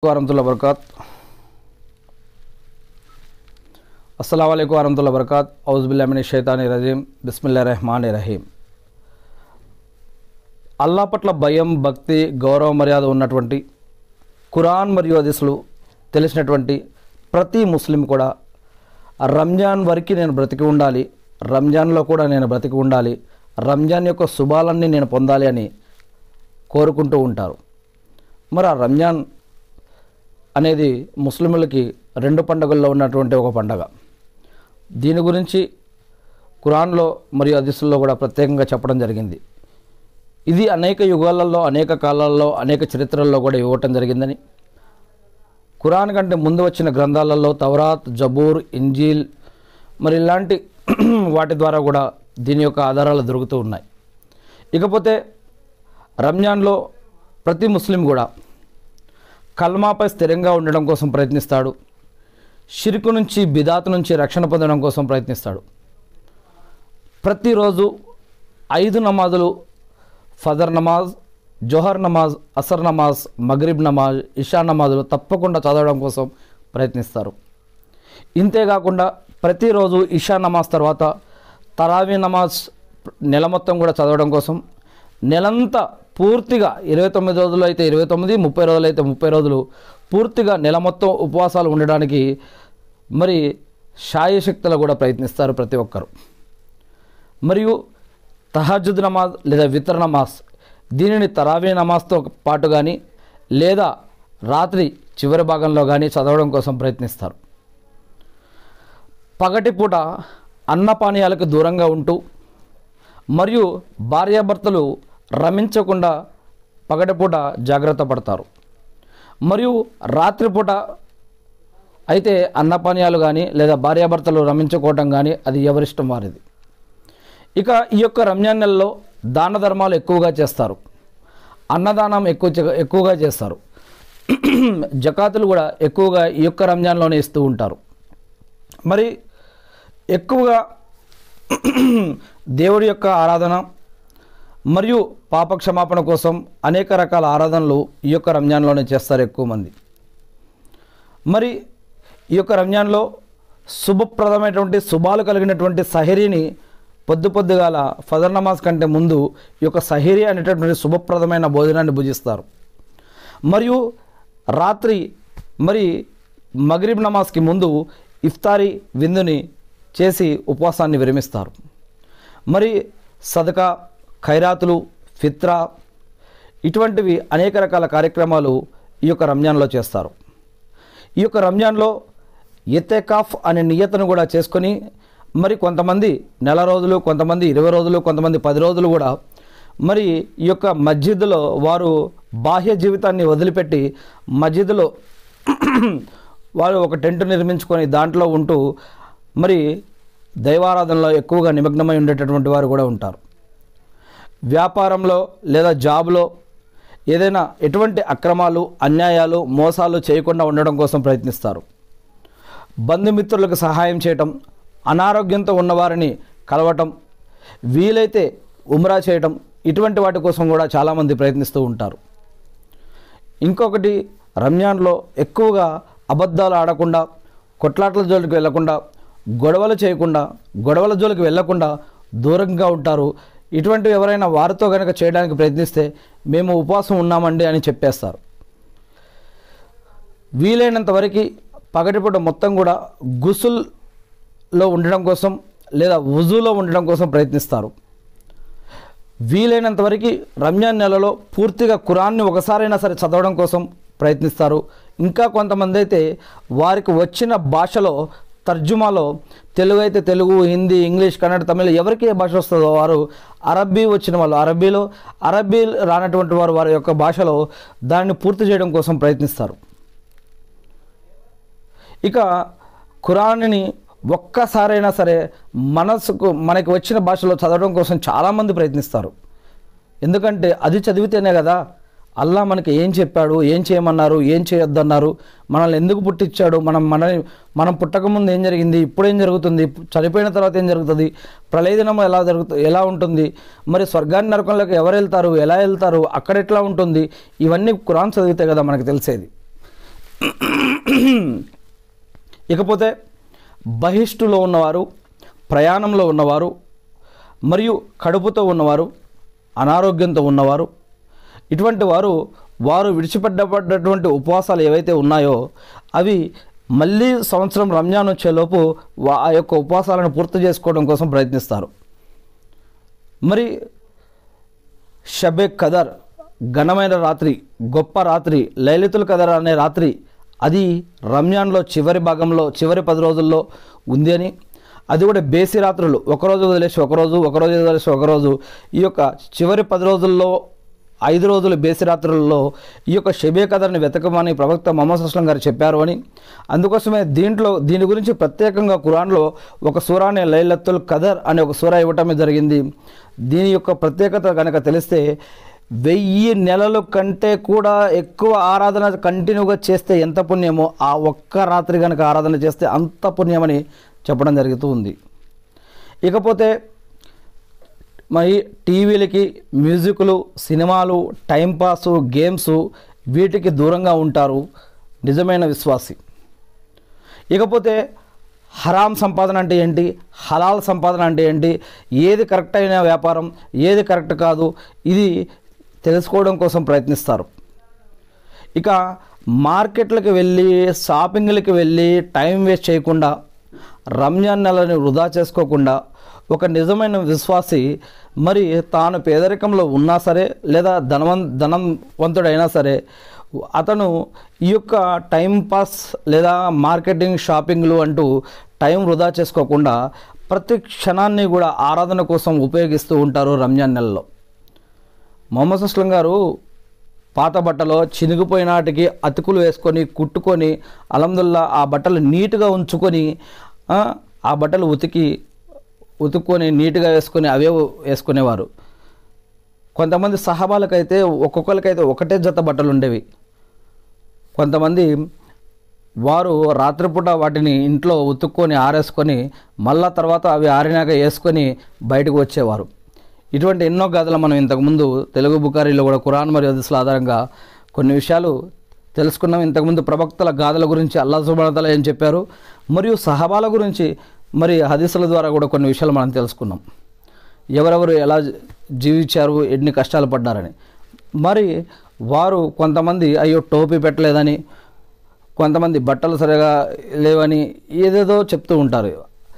వరహతుల్లా బర్కాత్ అస్సలం అయికు వరహతుల్లా బర్కాత్ ఔజుబుల్లామిని షైతాని రజీం బిస్మిల్లా రెహమాన్ రహీం అల్లా పట్ల భయం భక్తి గౌరవ మర్యాద ఉన్నటువంటి ఖురాన్ మరియు హదీసులు తెలిసినటువంటి ప్రతి ముస్లిం కూడా రంజాన్ వరకు నేను బ్రతికి ఉండాలి రంజాన్లో కూడా నేను బ్రతికి ఉండాలి రంజాన్ యొక్క శుభాలన్నీ నేను పొందాలి అని కోరుకుంటూ ఉంటారు మరి ఆ రంజాన్ అనేది ముస్లింలకి రెండు పండుగల్లో ఉన్నటువంటి ఒక పండగ దీని గురించి ఖురాన్లో మరియు హదీసుల్లో కూడా ప్రత్యేకంగా చెప్పడం జరిగింది ఇది అనేక యుగాలలో అనేక కాలాల్లో అనేక చరిత్రల్లో కూడా ఇవ్వటం జరిగిందని ఖురాన్ కంటే ముందు వచ్చిన గ్రంథాలలో తవరాత్ జబూర్ ఇంజీల్ మరి ఇలాంటి వాటి ద్వారా కూడా దీని యొక్క ఆధారాలు దొరుకుతూ ఉన్నాయి ఇకపోతే రంజాన్లో ప్రతి ముస్లిం కూడా కల్మాపై స్థిరంగా ఉండడం కోసం ప్రయత్నిస్తాడు షిరుకు నుంచి బిదాత్ నుంచి రక్షణ పొందడం కోసం ప్రయత్నిస్తాడు ప్రతిరోజు ఐదు నమాజులు ఫజర్ నమాజ్ జోహర్ నమాజ్ అసర్ నమాజ్ మగ్రిబ్ నమాజ్ ఇషా నమాజులు తప్పకుండా చదవడం కోసం ప్రయత్నిస్తారు ఇంతేకాకుండా ప్రతిరోజు ఇషా నమాజ్ తర్వాత తరావీ నమాజ్ నెల మొత్తం కూడా చదవడం కోసం నెలంతా పూర్తిగా ఇరవై తొమ్మిది రోజులు అయితే ఇరవై తొమ్మిది ముప్పై రోజులు అయితే ముప్పై రోజులు పూర్తిగా నెల మొత్తం ఉపవాసాలు ఉండడానికి మరి శాయశక్తులు కూడా ప్రయత్నిస్తారు ప్రతి ఒక్కరు మరియు తహజుద్ నమాజ్ లేదా వితర్ నమాజ్ దీనిని తరావీ నమాజ్తో పాటు కానీ లేదా రాత్రి చివరి భాగంలో కానీ చదవడం కోసం ప్రయత్నిస్తారు పగటిపూట అన్నపానీయాలకు దూరంగా ఉంటూ మరియు భార్యాభర్తలు రమించకుండా పగటిపూట జాగ్రత్త పడతారు మరియు రాత్రిపూట అయితే అన్నపానీయాలు కానీ లేదా భార్యాభర్తలు రమించుకోవటం కానీ అది ఎవరిష్టం వారిది ఇక ఈ యొక్క రంజాన్ నెలలో దాన ధర్మాలు ఎక్కువగా చేస్తారు అన్నదానం ఎక్కువ చే- ఎక్కువగా చేస్తారు జకాతులు కూడా ఎక్కువగా ఈ యొక్క రంజాన్లోనే ఇస్తూ ఉంటారు మరి ఎక్కువగా దేవుడి యొక్క ఆరాధన మరియు పాప క్షమాపణ కోసం అనేక రకాల ఆరాధనలు ఈ యొక్క రంజాన్లోనే చేస్తారు ఎక్కువ మంది మరి ఈ యొక్క రంజాన్లో శుభప్రదమైనటువంటి శుభాలు కలిగినటువంటి సహరీని పొద్దు పొద్దుగాల ఫజర్ నమాజ్ కంటే ముందు ఈ యొక్క సహరీ అనేటటువంటి శుభప్రదమైన భోజనాన్ని భుజిస్తారు మరియు రాత్రి మరి మగరిబ్ నమాజ్కి ముందు ఇఫ్తారీ విందుని చేసి ఉపవాసాన్ని విరమిస్తారు మరి సదకా ఖైరాతులు ఫిత్రా ఇటువంటివి అనేక రకాల కార్యక్రమాలు ఈ యొక్క రంజాన్లో చేస్తారు ఈ యొక్క రంజాన్లో ఎత్తేకాఫ్ అనే నియతను కూడా చేసుకొని మరి కొంతమంది నెల రోజులు కొంతమంది ఇరవై రోజులు కొంతమంది పది రోజులు కూడా మరి ఈ యొక్క మస్జిద్లో వారు బాహ్య జీవితాన్ని వదిలిపెట్టి మస్జిద్లో వారు ఒక టెంట్ నిర్మించుకొని దాంట్లో ఉంటూ మరి దైవారాధనలో ఎక్కువగా నిమగ్నమై ఉండేటటువంటి వారు కూడా ఉంటారు వ్యాపారంలో లేదా జాబ్లో ఏదైనా ఎటువంటి అక్రమాలు అన్యాయాలు మోసాలు చేయకుండా ఉండడం కోసం ప్రయత్నిస్తారు బంధుమిత్రులకు సహాయం చేయటం అనారోగ్యంతో ఉన్నవారిని కలవటం వీలైతే ఉమ్రా చేయటం ఇటువంటి వాటి కోసం కూడా చాలామంది ప్రయత్నిస్తూ ఉంటారు ఇంకొకటి రంజాన్లో ఎక్కువగా అబద్ధాలు ఆడకుండా కొట్లాట్ల జోలికి వెళ్లకుండా గొడవలు చేయకుండా గొడవల జోలికి వెళ్లకుండా దూరంగా ఉంటారు ఇటువంటివి ఎవరైనా వారితో కనుక చేయడానికి ప్రయత్నిస్తే మేము ఉపవాసం ఉన్నామండి అని చెప్పేస్తారు వీలైనంత వరకు పగటిపూట మొత్తం కూడా గుసుల్లో ఉండడం కోసం లేదా వుజులో ఉండడం కోసం ప్రయత్నిస్తారు వీలైనంత వరకు రంజాన్ నెలలో పూర్తిగా ఖురాన్ని ఒకసారైనా సరే చదవడం కోసం ప్రయత్నిస్తారు ఇంకా కొంతమంది అయితే వారికి వచ్చిన భాషలో తర్జుమాలో తెలుగు అయితే తెలుగు హిందీ ఇంగ్లీష్ కన్నడ తమిళ ఎవరికి ఏ భాష వస్తుందో వారు అరబ్బీ వచ్చిన వాళ్ళు అరబ్బీలో అరబ్బీ రానటువంటి వారు వారి యొక్క భాషలో దాన్ని పూర్తి చేయడం కోసం ప్రయత్నిస్తారు ఇక ఖురాన్ని ఒక్కసారైనా సరే మనసుకు మనకి వచ్చిన భాషలో చదవడం కోసం చాలామంది ప్రయత్నిస్తారు ఎందుకంటే అది చదివితేనే కదా అల్లా మనకి ఏం చెప్పాడు ఏం చేయమన్నారు ఏం చేయొద్దన్నారు మనల్ని ఎందుకు పుట్టించాడు మనం మన మనం పుట్టకముందు ఏం జరిగింది ఇప్పుడు ఏం జరుగుతుంది చనిపోయిన తర్వాత ఏం జరుగుతుంది ప్రళయదినం ఎలా జరుగుతుంది ఎలా ఉంటుంది మరి స్వర్గాన్ని నరకంలోకి ఎవరు వెళ్తారు ఎలా వెళ్తారు అక్కడ ఎట్లా ఉంటుంది ఇవన్నీ ఖురాన్ చదివితే కదా మనకు తెలిసేది ఇకపోతే బహిష్టులో ఉన్నవారు ప్రయాణంలో ఉన్నవారు మరియు కడుపుతో ఉన్నవారు అనారోగ్యంతో ఉన్నవారు ఇటువంటి వారు వారు విడిచిపెట్టబడ్డటువంటి ఉపవాసాలు ఏవైతే ఉన్నాయో అవి మళ్ళీ సంవత్సరం రంజాన్ వచ్చేలోపు వా- ఆ యొక్క ఉపవాసాలను పూర్తి చేసుకోవడం కోసం ప్రయత్నిస్తారు మరి షబే కదర్ ఘనమైన రాత్రి గొప్ప రాత్రి లలితుల్ కదర్ అనే రాత్రి అది రంజాన్లో చివరి భాగంలో చివరి పది రోజుల్లో ఉంది అని అది కూడా బేసి రాత్రులు ఒకరోజు వదిలేసి ఒకరోజు ఒకరోజు వదిలేసి ఒకరోజు ఈ యొక్క చివరి పది రోజుల్లో ఐదు రోజుల బేసి రాత్రులలో ఈ యొక్క షబే కదర్ని వెతకమని ప్రవక్త మొహమ్మద్ అస్లం గారు చెప్పారు అని అందుకోసమే దీంట్లో దీని గురించి ప్రత్యేకంగా ఖురాన్లో ఒక సూరానే లైలత్తుల్ కదర్ అనే ఒక సూరా ఇవ్వటమే జరిగింది దీని యొక్క ప్రత్యేకత కనుక తెలిస్తే వెయ్యి నెలల కంటే కూడా ఎక్కువ ఆరాధన కంటిన్యూగా చేస్తే ఎంత పుణ్యమో ఆ ఒక్క రాత్రి కనుక ఆరాధన చేస్తే అంత పుణ్యమని చెప్పడం జరుగుతూ ఉంది ఇకపోతే మరి టీవీలకి మ్యూజిక్లు సినిమాలు టైంపాసు గేమ్స్ వీటికి దూరంగా ఉంటారు నిజమైన విశ్వాసి ఇకపోతే హరాం సంపాదన అంటే ఏంటి హలాల్ సంపాదన అంటే ఏంటి ఏది కరెక్ట్ అయిన వ్యాపారం ఏది కరెక్ట్ కాదు ఇది తెలుసుకోవడం కోసం ప్రయత్నిస్తారు ఇక మార్కెట్లకు వెళ్ళి షాపింగ్లకి వెళ్ళి టైం వేస్ట్ చేయకుండా రంజాన్ నెలని వృధా చేసుకోకుండా ఒక నిజమైన విశ్వాసి మరి తాను పేదరికంలో ఉన్నా సరే లేదా ధనవం ధనవంతుడైనా సరే అతను ఈ యొక్క టైం పాస్ లేదా మార్కెటింగ్ షాపింగ్లు అంటూ టైం వృధా చేసుకోకుండా ప్రతి క్షణాన్ని కూడా ఆరాధన కోసం ఉపయోగిస్తూ ఉంటారు రంజాన్ నెలలో మొహమ్మద్ అస్లం గారు పాత బట్టలో చినిగిపోయినాటికి అతుకులు వేసుకొని కుట్టుకొని అలందుల్లా ఆ బట్టలు నీట్గా ఉంచుకొని ఆ, ఆ బట్టలు ఉతికి ఉతుక్కొని నీట్గా వేసుకొని అవే వేసుకునేవారు కొంతమంది సహబాలకైతే ఒక్కొక్కరికైతే ఒకటే జత బట్టలు ఉండేవి కొంతమంది వారు రాత్రిపూట వాటిని ఇంట్లో ఉతుక్కొని ఆరేసుకొని మళ్ళా తర్వాత అవి ఆరినాక వేసుకొని బయటకు వచ్చేవారు ఇటువంటి ఎన్నో గాథలు మనం ఇంతకుముందు తెలుగు బుకారీలో కూడా ఖురాన్ మరియు హదీసుల ఆధారంగా కొన్ని విషయాలు తెలుసుకున్నాం ఇంతకుముందు ప్రవక్తల గాథల గురించి అల్లా సుబానతల ఏం చెప్పారు మరియు సహబాల గురించి మరి హదీసుల ద్వారా కూడా కొన్ని విషయాలు మనం తెలుసుకున్నాం ఎవరెవరు ఎలా జీవించారు ఎన్ని కష్టాలు పడ్డారని మరి వారు కొంతమంది అయ్యో టోపీ పెట్టలేదని కొంతమంది బట్టలు సరిగా లేవని ఏదేదో చెప్తూ ఉంటారు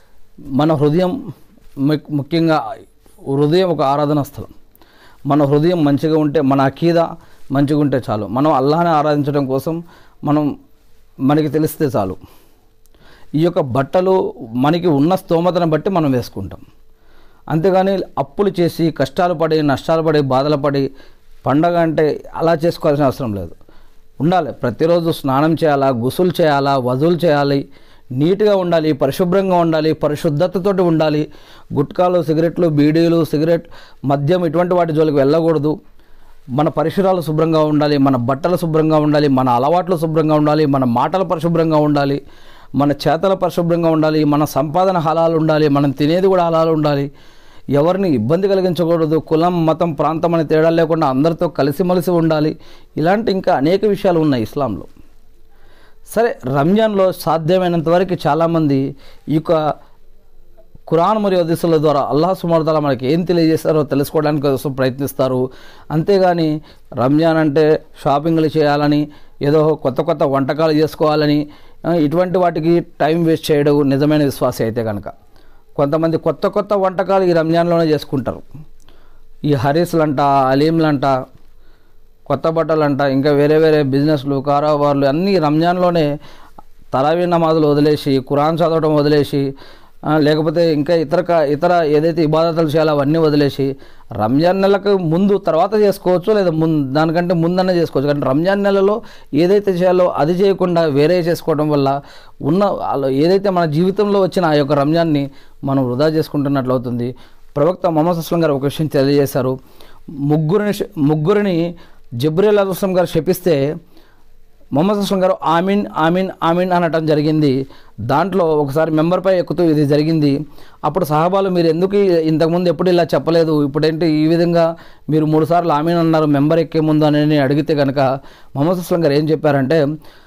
మన హృదయం ముక్- ముఖ్యంగా హృదయం ఒక ఆరాధన స్థలం మన హృదయం మంచిగా ఉంటే మన అకీద మంచిగా ఉంటే చాలు మనం అల్లాహని ఆరాధించడం కోసం మనం మనకి తెలిస్తే చాలు ఈ యొక్క బట్టలు మనకి ఉన్న స్తోమతను బట్టి మనం వేసుకుంటాం అంతేగాని అప్పులు చేసి కష్టాలు పడి నష్టాలు పడి బాధలు పడి పండగ అంటే అలా చేసుకోవాల్సిన అవసరం లేదు ఉండాలి ప్రతిరోజు స్నానం చేయాలా గుసులు చేయాలా వజులు చేయాలి నీట్గా ఉండాలి పరిశుభ్రంగా ఉండాలి పరిశుద్ధతతోటి ఉండాలి గుట్కాలు సిగరెట్లు బీడీలు సిగరెట్ మద్యం ఇటువంటి వాటి జోలికి వెళ్ళకూడదు మన పరిసరాలు శుభ్రంగా ఉండాలి మన బట్టలు శుభ్రంగా ఉండాలి మన అలవాట్లు శుభ్రంగా ఉండాలి మన మాటలు పరిశుభ్రంగా ఉండాలి మన చేతల పరిశుభ్రంగా ఉండాలి మన సంపాదన హలాలు ఉండాలి మనం తినేది కూడా హలాలు ఉండాలి ఎవరిని ఇబ్బంది కలిగించకూడదు కులం మతం ప్రాంతం అనే తేడా లేకుండా అందరితో కలిసిమెలిసి ఉండాలి ఇలాంటి ఇంకా అనేక విషయాలు ఉన్నాయి ఇస్లాంలో సరే రంజాన్లో సాధ్యమైనంత వరకు చాలామంది ఈ యొక్క ఖురాన్ మరియు హదీసుల ద్వారా అల్లాహ్ సుమార్తాల మనకి ఏం తెలియజేస్తారో తెలుసుకోవడానికి కోసం ప్రయత్నిస్తారు అంతేగాని రంజాన్ అంటే షాపింగ్లు చేయాలని ఏదో కొత్త కొత్త వంటకాలు చేసుకోవాలని ఆ, ఇటువంటి వాటికి టైం వేస్ట్ చేయడం నిజమైన విశ్వాసి అయితే కనుక కొంతమంది కొత్త కొత్త వంటకాలు ఈ రంజాన్లోనే చేసుకుంటారు ఈ హరీస్లంట అలీంలంట కొత్త బట్టలంట ఇంకా వేరే వేరే బిజినెస్లు కారోబార్లు అన్నీ రంజాన్లోనే తరావీ నమాజులు వదిలేసి ఖురాన్ చదవడం వదిలేసి ఆ, లేకపోతే ఇంకా ఇతర క- ఇతర ఏదైతే ఇబాదతలు చేయాలో అవన్నీ వదిలేసి రంజాన్ నెలకు ముందు తర్వాత చేసుకోవచ్చు లేదా ముందు దానికంటే ముందన్న చేసుకోవచ్చు కానీ రంజాన్ నెలలో ఏదైతే చేయాలో అది చేయకుండా వేరే చేసుకోవడం వల్ల ఉన్న వాళ్ళ- ఏదైతే మన జీవితంలో వచ్చిన ఆ యొక్క రంజాన్ని మనం వృధా చేసుకుంటున్నట్లు అవుతుంది ప్రవక్త మొహమ్మద్ అస్లం గారు ఒక విషయం తెలియజేశారు ముగ్గురిని శ- ముగ్గురిని జబ్రీల్ అస్లం గారు శపిస్తే మొహమ్మద్ అస్లం గారు ఆమీన్ ఆమీన్ ఆమీన్ అనటం జరిగింది దాంట్లో ఒకసారి మెంబర్పై ఎక్కుతూ ఇది జరిగింది అప్పుడు సహాబాలు మీరు ఎందుకు ఈ- ఇంతకుముందు ఎప్పుడు ఇలా చెప్పలేదు ఇప్పుడేంటి ఈ విధంగా మీరు మూడుసార్లు ఆమీన్ అన్నారు మెంబర్ ఎక్కే ముందు అని అడిగితే కనుక మొహమ్మద్ అస్లం గారు ఏం చెప్పారంటే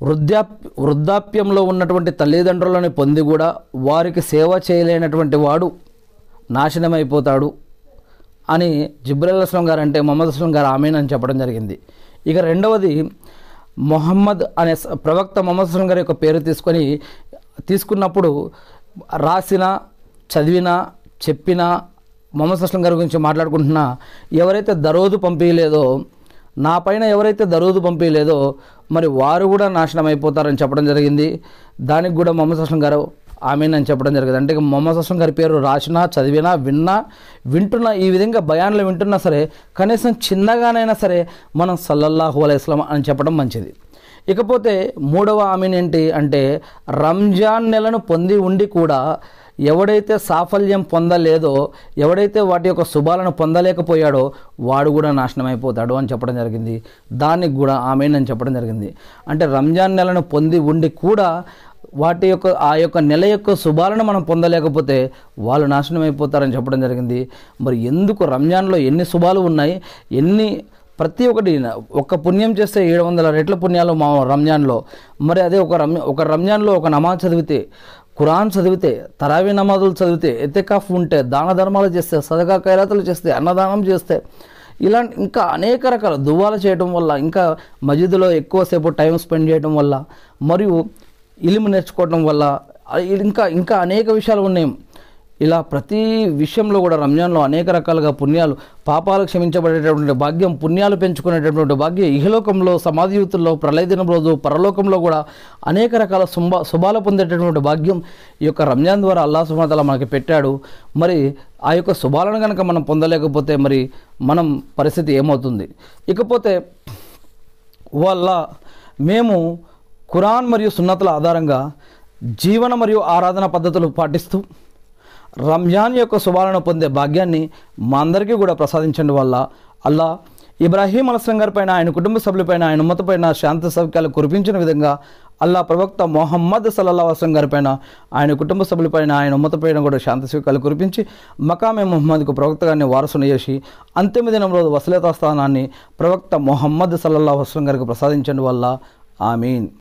వృద్ధాప్ వృద్ధాప్యంలో ఉన్నటువంటి తల్లిదండ్రులను పొంది కూడా వారికి సేవ చేయలేనటువంటి వాడు నాశనమైపోతాడు అని జిబ్రల్ అస్లం గారు అంటే మొహమ్మద్ అస్లం గారు ఆమెన్ అని చెప్పడం జరిగింది ఇక రెండవది మొహమ్మద్ అనే స- ప్రవక్త మొహమ్మద్ అస్లం గారి యొక్క పేరు తీసుకొని తీసుకున్నప్పుడు రాసిన చదివిన చెప్పిన మొహమ్మద్ అస్లం గారి గురించి మాట్లాడుకుంటున్నా ఎవరైతే దరోదు పంపించలేదో నా పైన ఎవరైతే దరూదు పంపించలేదో మరి వారు కూడా నాశనం అయిపోతారని చెప్పడం జరిగింది దానికి కూడా మొహమ్మద్ అస్లం గారు ఆమెన్ అని చెప్పడం జరిగింది అంటే ఇక మొహమ్మద్ అస్లం గారి పేరు రాసినా చదివినా విన్నా వింటున్నా ఈ విధంగా బయాన్లు వింటున్నా సరే కనీసం చిన్నగానైనా సరే మనం సల్లల్లాహు అలైస్లాం అని చెప్పడం మంచిది ఇకపోతే మూడవ ఆమెన్ ఏంటి అంటే రంజాన్ నెలను పొంది ఉండి కూడా ఎవడైతే సాఫల్యం పొందలేదో ఎవడైతే వాటి యొక్క శుభాలను పొందలేకపోయాడో వాడు కూడా నాశనం అయిపోతాడు అని చెప్పడం జరిగింది దానికి కూడా ఆమెన్ అని చెప్పడం జరిగింది అంటే రంజాన్ నెలను పొంది ఉండి కూడా వాటి యొక్క ఆ యొక్క నెల యొక్క శుభాలను మనం పొందలేకపోతే వాళ్ళు నాశనం అయిపోతారని చెప్పడం జరిగింది మరి ఎందుకు రంజాన్లో ఎన్ని శుభాలు ఉన్నాయి ఎన్ని ప్రతి ఒక్కటి ఒక పుణ్యం చేస్తే ఏడు వందల రెట్ల పుణ్యాలు మా రంజాన్లో మరి అదే ఒక రం ఒక రంజాన్లో ఒక నమాజ్ చదివితే ఖురాన్ చదివితే తరావీ నమాజులు చదివితే ఎతెకాఫ్ ఉంటే దాన ధర్మాలు చేస్తే సదకా ఖైరాతులు చేస్తే అన్నదానం చేస్తే ఇలాంటి ఇంకా అనేక రకాల దువ్వాలు చేయడం వల్ల ఇంకా మజిద్లో ఎక్కువసేపు టైం స్పెండ్ చేయడం వల్ల మరియు ఇలిము నేర్చుకోవడం వల్ల అ- ఇంకా ఇంకా అనేక విషయాలు ఉన్నాయి ఇలా ప్రతి విషయంలో కూడా రంజాన్లో అనేక రకాలుగా పుణ్యాలు పాపాలు క్షమించబడేటటువంటి భాగ్యం పుణ్యాలు పెంచుకునేటటువంటి భాగ్యం ఇహలోకంలో సమాధియుతుల్లో ప్రళయ దినం రోజు పరలోకంలో కూడా అనేక రకాల శుభ శుభాలు పొందేటటువంటి భాగ్యం ఈ యొక్క రంజాన్ ద్వారా అల్లా సుమతల మనకి పెట్టాడు మరి ఆ యొక్క శుభాలను కనుక మనం పొందలేకపోతే మరి మనం పరిస్థితి ఏమవుతుంది ఇకపోతే వల్ల మేము ఖురాన్ మరియు సున్నతుల ఆధారంగా జీవన మరియు ఆరాధన పద్ధతులు పాటిస్తూ రంజాన్ యొక్క శుభాలను పొందే భాగ్యాన్ని మా అందరికీ కూడా ప్రసాదించండి వల్ల అల్లా ఇబ్రాహీం అలస్లం గారి పైన ఆయన కుటుంబ సభ్యులపైన ఆయన ఉమ్మతపైన శాంతి సౌఖ్యాలు కురిపించిన విధంగా అల్లా ప్రవక్త మొహమ్మద్ సల్లల్లా అస్లం గారి పైన ఆయన కుటుంబ సభ్యులపైన ఆయన ఉమ్మతపైన కూడా శాంతి సౌఖ్యాలు కురిపించి మకామే మొహమ్మద్కు ప్రవక్తగాన్ని వారసును చేసి అంతిమ దినం రోజు వసలేతా స్థానాన్ని ప్రవక్త మొహమ్మద్ సల్లల్లా అస్లం గారికి ప్రసాదించండి వల్ల ఆమీన్